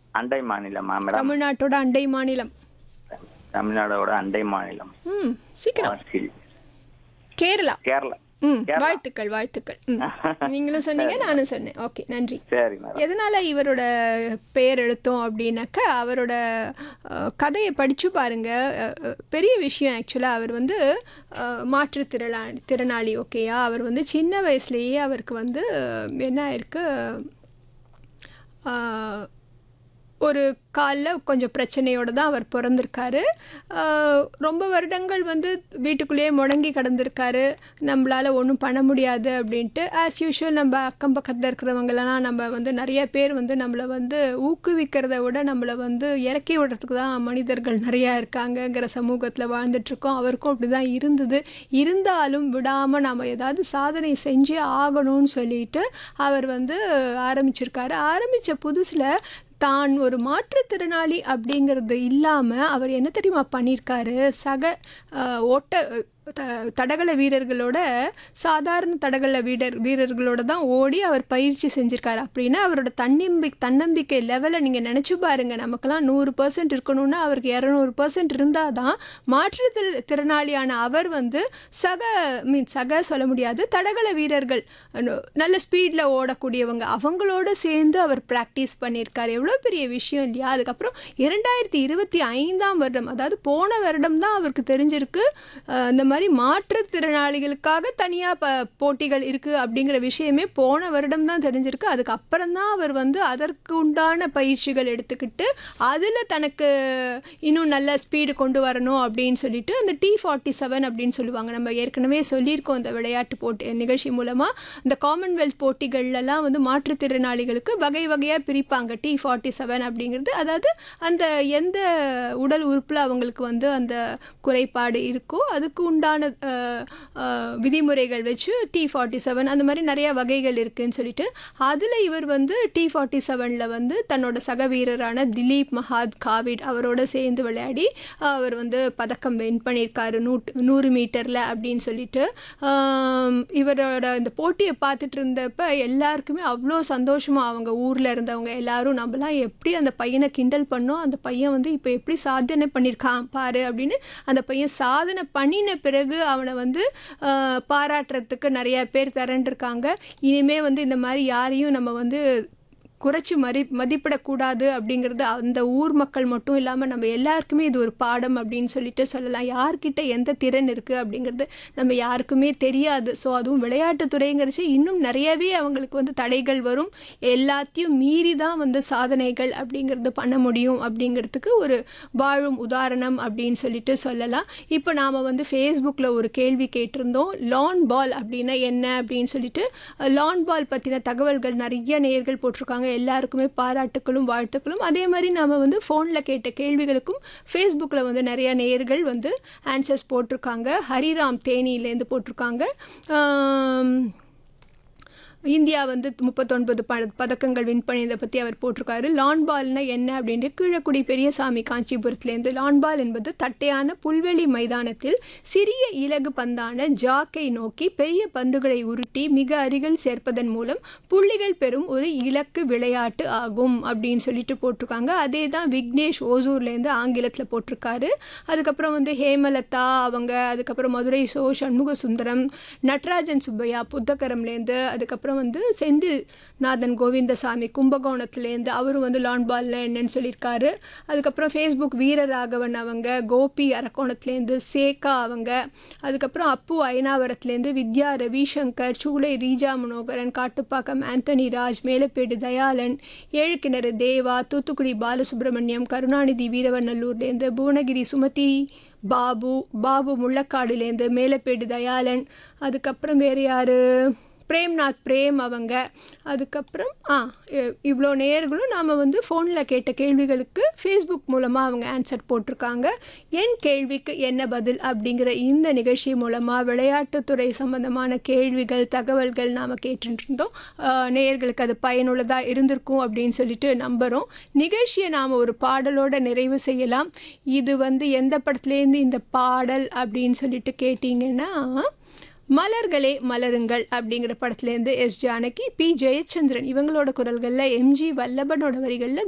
அண்டை மாநிலமா மேடம் தமிழ்நாட்டோட அண்டை மாநிலம் தமிழ்நாடோட அண்டை மாநிலம் ம் சீக்கிரம் ஆர்சில். கேரளா கேரளா ம் வாழ்த்துக்கள் வாழ்த்துக்கள் ம் நீங்களும் சொன்னீங்க நானும் சொன்னேன் ஓகே நன்றி சரி மேடம் எதனால இவரோட பெயர் எடுத்தோம் அப்படின்னாக்கா அவரோட அஹ், கதையை படிச்சு பாருங்க அஹ், அஹ், பெரிய விஷயம் ஆக்சுவலாக அவர் வந்து அஹ், மாற்றுத்திறனாளி திறனாளி ஓகேயா அவர் வந்து சின்ன வயசுலேயே அவருக்கு வந்து அஹ், என்ன ஆயிருக்கு அஹ், ஒரு காலில் கொஞ்சம் பிரச்சனையோடு தான் அவர் பிறந்திருக்காரு ஆஹ் ரொம்ப வருடங்கள் வந்து வீட்டுக்குள்ளேயே முடங்கி கிடந்திருக்காரு நம்மளால் ஒன்றும் பண்ண முடியாது அப்படின்ட்டு ஆஸ் யூஷுவல் நம்ம அக்கம் பக்கத்தில் இருக்கிறவங்களெல்லாம் நம்ம வந்து நிறைய பேர் வந்து நம்மளை வந்து ஊக்குவிக்கிறத விட நம்மளை வந்து இறக்கி விடுறதுக்கு தான் மனிதர்கள் நிறையா இருக்காங்கங்கிற சமூகத்தில் வாழ்ந்துட்டுருக்கோம் அவருக்கும் அப்படி தான் இருந்தது இருந்தாலும் விடாமல் நம்ம ஏதாவது சாதனை செஞ்சே ஆகணும்னு சொல்லிட்டு அவர் வந்து ஆரம்பிச்சிருக்காரு ஆரம்பித்த புதுசில் தான் ஒரு மாற்றுத்திறனாளி அப்படிங்கிறது இல்லாமல் அவர் என்ன தெரியுமா பண்ணியிருக்காரு சக அஹ், ஓட்ட த தடகள வீரர்களோட சாதாரண தடகள வீரர் வீரர்களோட தான் ஓடி அவர் பயிற்சி செஞ்சுருக்காரு அப்படின்னா அவரோட தன்னம்பி தன்னம்பிக்கை லெவலை நீங்கள் நினச்சி பாருங்க நமக்கெல்லாம் நூறு பர்சன்ட் இருக்கணும்னா அவருக்கு இரநூறு பர்சன்ட் இருந்தால் தான் மாற்றுத்திற திறனாளியான அவர் வந்து சக மீன் சக சொல்ல முடியாது தடகள வீரர்கள் அஹ், நல்ல ஸ்பீடில் ஓடக்கூடியவங்க அவங்களோட சேர்ந்து அவர் ப்ராக்டிஸ் பண்ணியிருக்காரு எவ்வளோ பெரிய விஷயம் இல்லையா அதுக்கப்புறம் இரண்டாயிரத்தி இருபத்தி ஐந்தாம் வருடம் அதாவது போன வருடம் தான் அவருக்கு தெரிஞ்சிருக்கு அஹ், இந்த மாதிரி மாற்றுத்திறனாளிகளுக்காக தனியாக ப போட்டிகள் இருக்குது அப்படிங்கிற விஷயமே போன வருடம் தான் தெரிஞ்சிருக்கு அதுக்கப்புறம் தான் அவர் வந்து அதற்கு உண்டான பயிற்சிகள் எடுத்துக்கிட்டு அதில் தனக்கு இன்னும் நல்ல ஸ்பீடு கொண்டு வரணும் அப்படின்னு சொல்லிட்டு அந்த டி ஃபார்ட்டி செவன் அப்படின்னு சொல்லுவாங்க நம்ம ஏற்கனவே சொல்லியிருக்கோம் இந்த விளையாட்டு போட்டி நிகழ்ச்சி மூலமாக இந்த காமன்வெல்த் போட்டிகள்லாம் வந்து மாற்றுத்திறனாளிகளுக்கு வகை வகையாக பிரிப்பாங்க டி ஃபார்ட்டி செவன் அப்படிங்கிறது அதாவது அந்த எந்த உடல் உறுப்பில் அவங்களுக்கு வந்து அந்த குறைபாடு இருக்கோ அதுக்கு உண்டான அஹ், அஹ், விதிமுறைகள் வச்சு டி ஃபார்ட்டி செவன் அந்த மாதிரி நிறைய வகைகள் இருக்குன்னு சொல்லிட்டு அதில் இவர் வந்து டி ஃபார்ட்டி செவனில் வந்து தன்னோட சக வீரரான திலீப் மஹாத் காவிட் அவரோட சேர்ந்து விளையாடி அவர் வந்து பதக்கம் வின் பண்ணியிருக்காரு நூட் நூறு மீட்டரில் அப்படின்னு சொல்லிட்டு ஆம், இவரோட இந்த போட்டியை பார்த்துட்டு இருந்தப்ப எல்லாருக்குமே அவ்வளோ சந்தோஷமாக அவங்க ஊரில் இருந்தவங்க எல்லாரும் நம்மலாம் எப்படி அந்த பையனை கிண்டல் பண்ணோம் அந்த பையன் வந்து இப்போ எப்படி சாதனை பண்ணியிருக்கான் பாரு அப்படின்னு அந்த பையன் சாதனை பண்ணின பிறகு அவனை வந்து ஆஹ், பாராட்டுறதுக்கு நிறைய பேர் திரண்டிருக்காங்க இனிமே வந்து இந்த மாதிரி யாரையும் நம்ம வந்து குறைச்சி மதி மதிப்பிடக்கூடாது அப்படிங்கிறது அந்த ஊர் மக்கள் மட்டும் இல்லாமல் நம்ம எல்லாருக்குமே இது ஒரு பாடம் அப்படின்னு சொல்லிட்டு சொல்லலாம் யார்கிட்ட எந்த திறன் இருக்குது அப்படிங்கிறது நம்ம யாருக்குமே தெரியாது ஸோ அதுவும் விளையாட்டுத்துறைங்கிறச்சு இன்னும் நிறையவே அவங்களுக்கு வந்து தடைகள் வரும் எல்லாத்தையும் மீறி தான் வந்து சாதனைகள் அப்படிங்கிறது பண்ண முடியும் அப்படிங்கிறதுக்கு ஒரு வாழும் உதாரணம் அப்படின்னு சொல்லிட்டு சொல்லலாம் இப்போ நாம் வந்து ஃபேஸ்புக்கில் ஒரு கேள்வி கேட்டிருந்தோம் லான் பால் அப்படின்னா என்ன அப்படின்னு சொல்லிட்டு லான் பால் பற்றின தகவல்கள் நிறைய நேயர்கள் போட்டிருக்காங்க எல்லாருக்குமே பாராட்டுக்களும் வாழ்த்துக்களும் அதே மாதிரி நாம் வந்து ஃபோனில் கேட்ட கேள்விகளுக்கும் ஃபேஸ்புக்கில் வந்து நிறைய நேயர்கள் வந்து ஆன்சர்ஸ் போட்டிருக்காங்க ஹரிராம் தேனியிலேருந்து போட்டிருக்காங்க ஆம், இந்தியா வந்து முப்பத்தொன்பது ப பதக்கங்கள் வின் பண்ணியதை பற்றி அவர் போட்டிருக்காரு லான் பால்னா என்ன அப்படின்ட்டு கீழக்குடி பெரியசாமி காஞ்சிபுரத்துலேருந்து லான் பால் என்பது தட்டையான புல்வெளி மைதானத்தில் சிறிய இலகு பந்தான ஜாக்கை நோக்கி பெரிய பந்துகளை உருட்டி மிக அருகில் சேர்ப்பதன் மூலம் புள்ளிகள் பெறும் ஒரு இலக்கு விளையாட்டு ஆகும் அப்படின்னு சொல்லிட்டு போட்டிருக்காங்க அதே தான் விக்னேஷ் ஓசூர்லேருந்து ஆங்கிலத்தில் போட்டிருக்காரு அதுக்கப்புறம் வந்து ஹேமலதா அவங்க அதுக்கப்புறம் மதுரை சோ சண்முக சுந்தரம் நட்ராஜன் சுப்பையா புத்தகரம்லேருந்து அதுக்கப்புறம் வந்து செந்தில் நாதன் கோவிந்தசாமி கும்பகோணத்துலேருந்து அவரும் வந்து லான் பால்ல என்னன்னு சொல்லியிருக்காரு அதுக்கப்புறம் ஃபேஸ்புக் வீரராகவன் அவங்க கோபி அரக்கோணத்துலேருந்து சேகா அவங்க அதுக்கப்புறம் அப்பு ஐனாவரத்துலேருந்து வித்யா ரவிசங்கர் சூளை ரீஜா மனோகரன் காட்டுப்பாக்கம் ஆந்தனி ராஜ் மேலப்பேடு தயாளன் ஏழுக்கிணறு தேவா தூத்துக்குடி பாலசுப்ரமணியம் கருணாநிதி வீரவநல்லூர்லேருந்து புவனகிரி சுமதி பாபு பாபு முள்ளக்காடுலேருந்து மேலப்பேடு தயாளன் அதுக்கப்புறம் வேறு யார் பிரேம்நாத் பிரேம் அவங்க அதுக்கப்புறம் ஆ இ- இவ்வளோ நேயர்களும் நாம் வந்து ஃபோனில் கேட்ட கேள்விகளுக்கு ஃபேஸ்புக் மூலமாக அவங்க ஆன்சர் போட்டிருக்காங்க என் கேள்விக்கு என்ன பதில் அப்படிங்கிற இந்த நிகழ்ச்சி மூலமாக விளையாட்டுத்துறை சம்பந்தமான கேள்விகள் தகவல்கள் நாம் கேட்டுட்டு இருந்தோம் ஆ, நேயர்களுக்கு அது பயனுள்ளதாக இருந்திருக்கும் அப்படின்னு சொல்லிட்டு நம்புகிறோம் நிகழ்ச்சியை நாம் ஒரு பாடலோட நிறைவு செய்யலாம் இது வந்து எந்த படத்துலேருந்து இந்த பாடல் அப்படின்னு சொல்லிட்டு கேட்டிங்கன்னா மலர்களே மலருங்கள் அப்படிங்கிற படத்துலேருந்து எஸ் ஜானகி பி ஜெயச்சந்திரன் இவங்களோட குரல்களில் எம்ஜி வல்லபனோட வரிகளில்